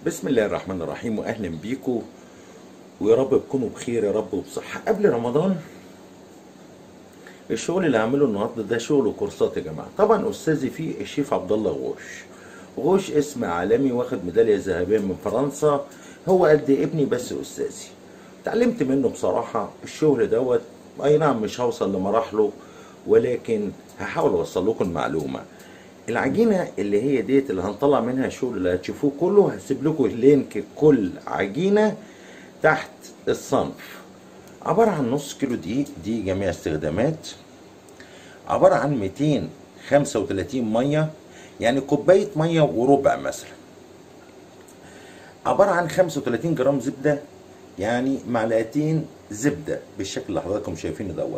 بسم الله الرحمن الرحيم واهلا بيكم ويا رب تكونوا بخير يا رب وبصحه قبل رمضان الشغل اللي هعمله النهارده ده شغل كورسات يا جماعه طبعا استاذي فيه الشيف عبد الله غوش غوش اسم عالمي واخد ميداليه ذهبيه من فرنسا هو قد ابني بس استاذي اتعلمت منه بصراحه الشغل دوت اي نعم مش هوصل لمراحله ولكن هحاول اوصل لكم المعلومه العجينه اللي هي ديت اللي هنطلع منها الشغل اللي هتشوفوه كله هسيب لكم لينك كل عجينه تحت الصنف عباره عن نص كيلو دقيق دي جميع استخدامات عباره عن 235 ميه يعني كوبايه ميه وربع مثلا عباره عن 35 جرام زبده يعني معلقتين زبده بالشكل اللي حضراتكم شايفينه دوت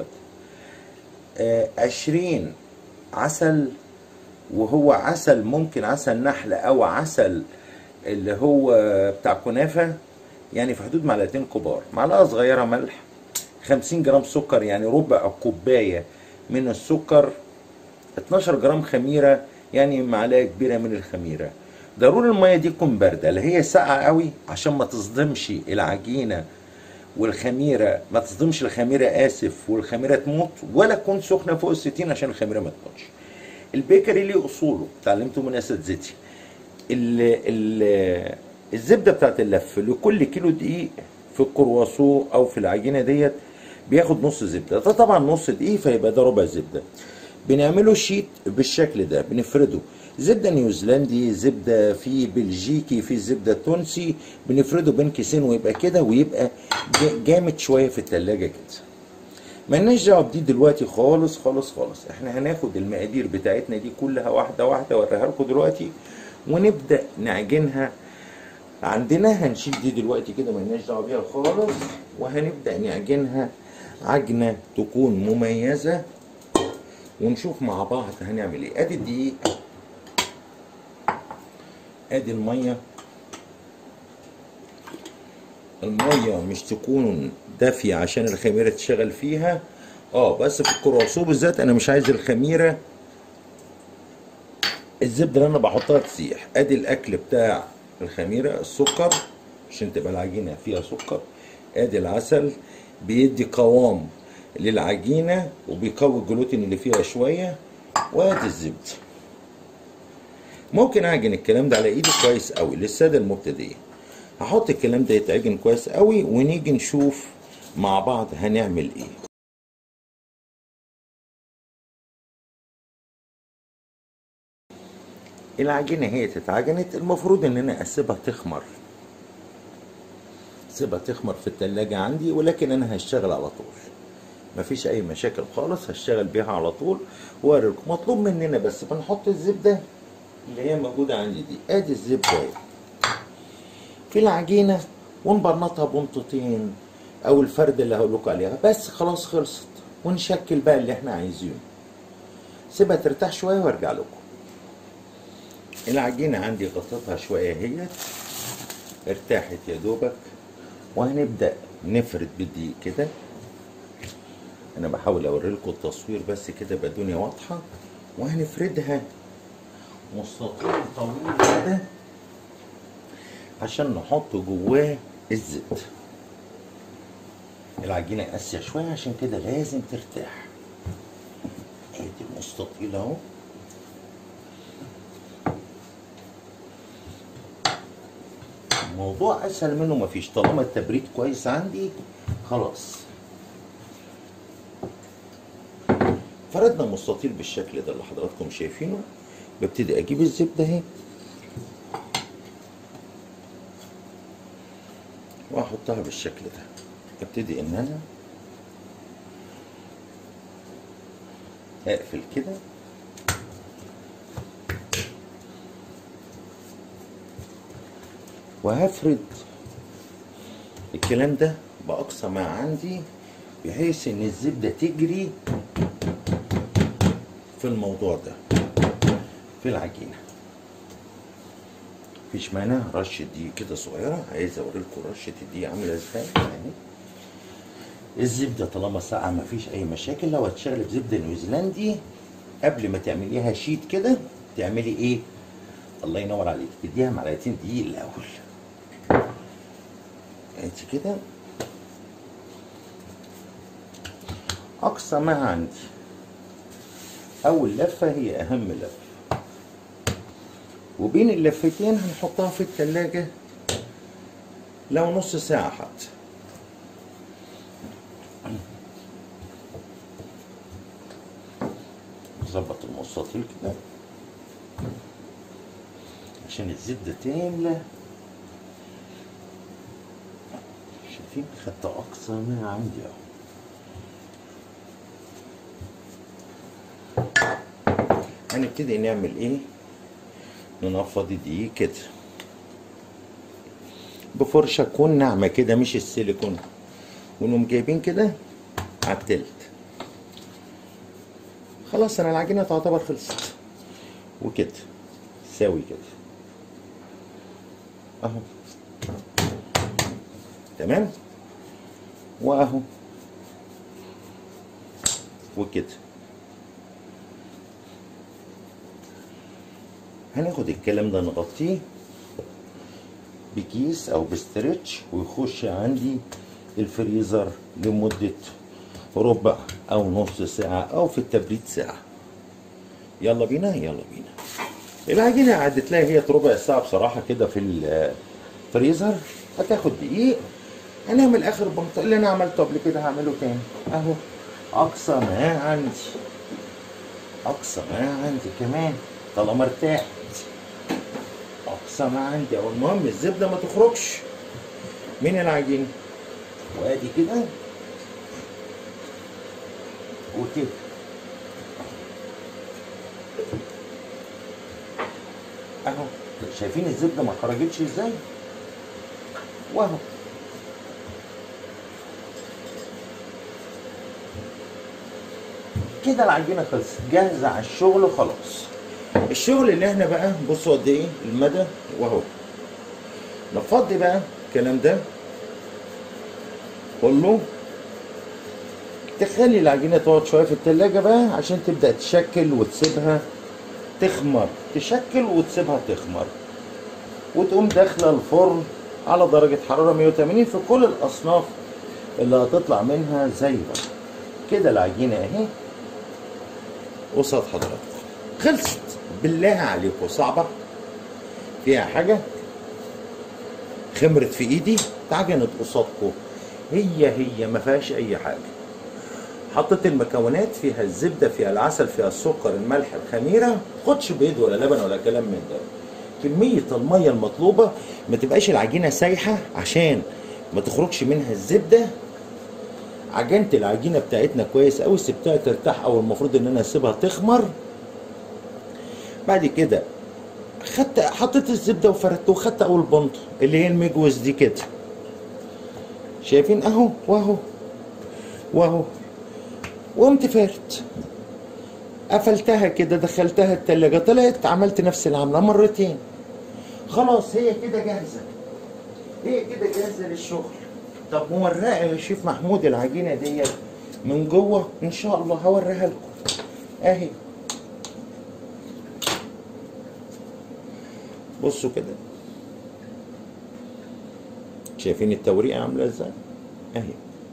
آه 20 عسل وهو عسل ممكن عسل نحل او عسل اللي هو بتاع كنافه يعني في حدود معلقتين كبار معلقه صغيره ملح 50 جرام سكر يعني ربع كوبايه من السكر 12 جرام خميره يعني معلقه كبيره من الخميره ضروري الميه دي تكون بارده لا هي ساقعه قوي عشان ما تصدمش العجينه والخميره ما تصدمش الخميره اسف والخميره تموت ولا تكون سخنه فوق ال 60 عشان الخميره ما تموتش البيكري ليه اصوله اتعلمته من اساتذتي ال- ال- الزبده بتاعت اللف لكل كيلو دقيق في الكرواسو او في العجينه ديت بياخد نص زبده ده طبعا نص دقيق فيبقى ده ربع زبده بنعمله شيت بالشكل ده بنفرده زبده نيوزيلندي زبده في بلجيكي في زبده تونسي بنفرده بين كيسين ويبقى كده ويبقى جا- جامد شويه في التلاجة كده مالناش دعوه بدي دلوقتي خالص خالص خالص احنا هناخد المقادير بتاعتنا دي كلها واحده واحده اوريها لكم دلوقتي ونبدا نعجنها عندنا هنشيل دي دلوقتي كده مالناش دعوه بيها خالص وهنبدا نعجنها عجنه تكون مميزه ونشوف مع بعض هنعمل ايه ادي الدقيق ادي الميه الميه مش تكون دافيه عشان الخميره تشتغل فيها اه بس في الكرواسو بالذات انا مش عايز الخميره الزبده اللي انا بحطها تسيح ادي الاكل بتاع الخميره السكر عشان تبقى العجينه فيها سكر ادي العسل بيدي قوام للعجينه وبيقوي الجلوتين اللي فيها شويه وادي الزبده ممكن اعجن الكلام ده على ايدي كويس قوي للساده المبتدئين هحط الكلام ده يتعجن كويس قوي ونيجي نشوف مع بعض هنعمل ايه العجينة هي تتعجنت المفروض ان انا اسيبها تخمر اسيبها تخمر في التلاجة عندي ولكن انا هشتغل على طول مفيش اي مشاكل خالص هشتغل بيها على طول واوريكم مطلوب مننا بس بنحط الزبدة اللي هي موجودة عندي دي ادي الزبدة اهي في العجينة ونبرنطها بنطتين او الفرد اللي هقول لكم عليها بس خلاص خلصت ونشكل بقى اللي احنا عايزينه سيبها ترتاح شوية وارجع لكم العجينة عندي غطيتها شوية اهيت ارتاحت يا دوبك وهنبدأ نفرد بالدقيق كده انا بحاول اوري لكم التصوير بس كده يبقى الدنيا واضحة وهنفردها مستطيل طويل كده عشان نحط جواه الزيت العجينة قاسية شوية عشان كده لازم ترتاح ادي المستطيل اهو الموضوع اسهل منه مفيش طالما التبريد كويس عندي خلاص فردنا مستطيل بالشكل ده اللي حضراتكم شايفينه ببتدي اجيب الزبده اهي واحطها بالشكل ده ابتدي ان انا اقفل كده وهفرد الكلام ده باقصى ما عندي بحيث ان الزبده تجري في الموضوع ده في العجينه مفيش مانع رشه دي كده صغيره عايز اوري لكم رشه دي عامله ازاي يعني الزبده طالما ساقعه مفيش اي مشاكل لو هتشتغلي بزبده نيوزيلندي قبل ما تعمليها شيت كده تعملي ايه الله ينور عليك تديها معلقتين دقيق الاول ادي كده اقصى ما عندي اول لفه هي اهم لفه وبين اللفتين هنحطها في التلاجة لو نص ساعة حتى نظبط المستطيل كده عشان الزبدة تملى شايفين خدت أقصى ما عندي أهو هنبتدي نعمل إيه؟ ننفض الدقيق كده بفرشة تكون ناعمة كده مش السيليكون ونقوم جايبين كده على التلت خلاص انا العجينة تعتبر خلصت وكده ساوي كده اهو تمام واهو وكده هناخد الكلام ده نغطيه بكيس او بستريتش ويخش عندي الفريزر لمدة ربع او نص ساعة او في التبريد ساعة يلا بينا يلا بينا العجينة عدت لها هي ربع ساعة بصراحة كده في الفريزر هتاخد دقيق هنعمل اخر بنط اللي انا عملته قبل كده هعمله تاني اهو اقصى ما عندي اقصى ما عندي كمان طالما ارتاحت اقصى ما عندي او المهم الزبده ما تخرجش من العجينه وادي كده وكده اهو شايفين الزبده ما خرجتش ازاي واهو كده العجينه خلصت جاهزه على الشغل خلاص الشغل اللي احنا بقى بصوا قد ايه المدى واهو نفضي بقى الكلام ده كله تخلي العجينه تقعد شويه في التلاجة بقى عشان تبدا تشكل وتسيبها تخمر تشكل وتسيبها تخمر وتقوم داخله الفرن على درجه حراره 180 في كل الاصناف اللي هتطلع منها زي بعض كده العجينه اهي قصاد حضراتكم خلصت بالله عليكم صعبه فيها حاجه خمرت في ايدي اتعجنت قصادكم هي هي ما فيهاش اي حاجه حطيت المكونات فيها الزبده فيها العسل فيها السكر الملح الخميره خدش بيض ولا لبن ولا كلام من ده كميه الميه المطلوبه ما تبقاش العجينه سايحه عشان ما تخرجش منها الزبده عجنت العجينه بتاعتنا كويس قوي سبتها ترتاح او المفروض ان انا اسيبها تخمر بعد كده خدت حطيت الزبده وفردته وخدت اول بنطه اللي هي المجوز دي كده شايفين اهو واهو واهو وقمت فارد قفلتها كده دخلتها التلاجة طلعت عملت نفس العملة مرتين خلاص هي كده جاهزة هي كده جاهزة للشغل طب مورقة يا شيف محمود العجينة ديت من جوه ان شاء الله هوريها لكم اهي بصوا كده شايفين التوريقة عاملة ازاي اهي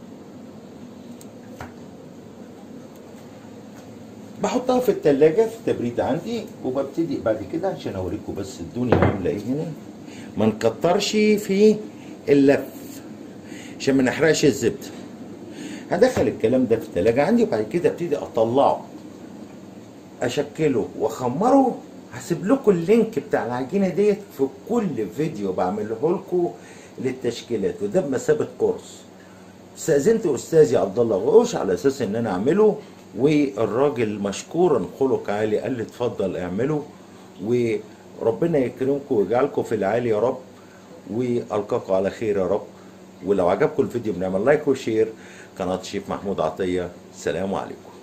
بحطها في التلاجة في التبريد عندي وببتدي بعد كده عشان اوريكم بس الدنيا عاملة ايه هنا ما نكترش في اللف عشان ما نحرقش الزبدة هدخل الكلام ده في التلاجة عندي وبعد كده ابتدي اطلعه اشكله واخمره هسيب لكم اللينك بتاع العجينه ديت في كل فيديو بعمله لكم للتشكيلات وده بمثابه كورس استاذنت استاذي عبد الله غوش على اساس ان انا اعمله والراجل مشكورا خلق عالي قال لي اتفضل اعمله وربنا يكرمكم ويجعلكم في العالي يا رب والقاكم على خير يا رب ولو عجبكم الفيديو بنعمل لايك وشير قناه شيف محمود عطيه سلام عليكم